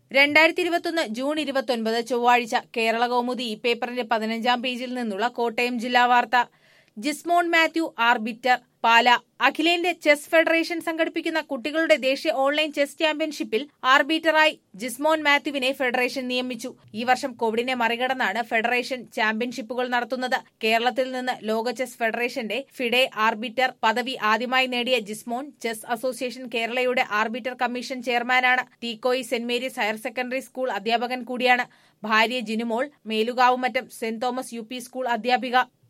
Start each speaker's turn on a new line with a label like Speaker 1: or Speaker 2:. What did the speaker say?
Speaker 1: രണ്ടായിരത്തി ഇരുപത്തൊന്ന് ജൂൺ ഇരുപത്തൊൻപത് ചൊവ്വാഴ്ച കേരള കൗമുദി ഈ പേപ്പറിന്റെ പതിനഞ്ചാം പേജിൽ നിന്നുള്ള കോട്ടയം ജില്ലാ വാർത്ത ജിസ്മോൺ മാത്യു ആർബിറ്റർ പാല അഖിലേന്ത്യാ ചെസ് ഫെഡറേഷൻ സംഘടിപ്പിക്കുന്ന കുട്ടികളുടെ ദേശീയ ഓൺലൈൻ ചെസ് ചാമ്പ്യൻഷിപ്പിൽ ആർബിറ്ററായി ജിസ്മോൻ മാത്യുവിനെ ഫെഡറേഷൻ നിയമിച്ചു ഈ വർഷം കോവിഡിനെ മറികടന്നാണ് ഫെഡറേഷൻ ചാമ്പ്യൻഷിപ്പുകൾ നടത്തുന്നത് കേരളത്തിൽ നിന്ന് ലോക ചെസ് ഫെഡറേഷന്റെ ഫിഡെ ആർബിറ്റർ പദവി ആദ്യമായി നേടിയ ജിസ്മോൻ ചെസ് അസോസിയേഷൻ കേരളയുടെ ആർബിറ്റർ കമ്മീഷൻ ചെയർമാനാണ് Theekoy saint Mary's higher secondary school അധ്യാപകൻ കൂടിയാണ് ഭാര്യ Jinumol Melukavumattam saint Thomas U school അധ്യാപിക